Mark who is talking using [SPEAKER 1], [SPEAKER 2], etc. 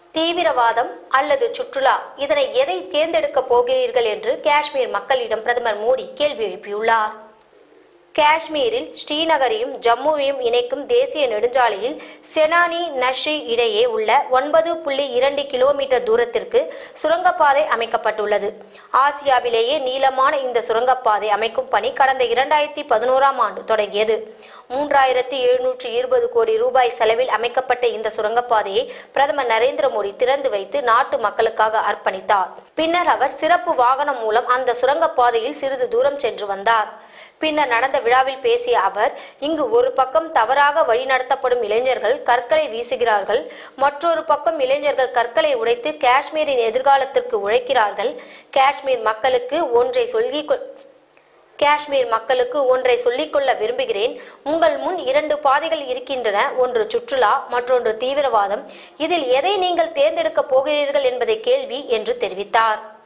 [SPEAKER 1] தீவிரவாதம் அல்லது சுற்றுலா இதனை எதை தேர்ந்தெடுக்க போகிறீர்கள் என்று காஷ்மீர் மக்களிடம் பிரதமர் மோடி கேள்வி எழுப்பியுள்ளார் காஷ்மீரில் ஸ்ரீநகரையும் ஜம்முவையும் இணைக்கும் தேசிய நெடுஞ்சாலையில் செனானி நஷ்ரி இடையே உள்ள ஒன்பது புள்ளி இரண்டு கிலோமீட்டர் தூரத்திற்கு சுரங்கப்பாதை அமைக்கப்பட்டுள்ளது ஆசியாவிலேயே நீளமான இந்த சுரங்கப்பாதை அமைக்கும் பணி கடந்த இரண்டாயிரத்தி பதினோராம் ஆண்டு தொடங்கியது மூன்றாயிரத்தி எழுநூற்று இருபது கோடி ரூபாய் செலவில் அமைக்கப்பட்ட இந்த சுரங்கப்பாதையை பிரதமர் நரேந்திர மோடி திறந்து வைத்து நாட்டு மக்களுக்காக அர்ப்பணித்தார் பின்னர் அவர் சிறப்பு வாகனம் மூலம் அந்த சுரங்கப்பாதையில் சிறிது தூரம் சென்று வந்தார் பின்னர் நடந்த விழாவில் பேசிய அவர் இங்கு ஒரு பக்கம் தவறாக வழிநடத்தப்படும் இளைஞர்கள் கற்களை வீசுகிறார்கள் மற்றொரு பக்கம் இளைஞர்கள் கற்களை உடைத்து காஷ்மீரின் எதிர்காலத்திற்கு உழைக்கிறார்கள் காஷ்மீர் மக்களுக்கு ஒன்றை சொல்லி காஷ்மீர் மக்களுக்கு ஒன்றை சொல்லிக்கொள்ள விரும்புகிறேன் உங்கள் முன் இரண்டு பாதைகள் இருக்கின்றன ஒன்று சுற்றுலா மற்றொன்று தீவிரவாதம் இதில் எதை நீங்கள் தேர்ந்தெடுக்கப் போகிறீர்கள் என்பதை கேள்வி என்று தெரிவித்தார்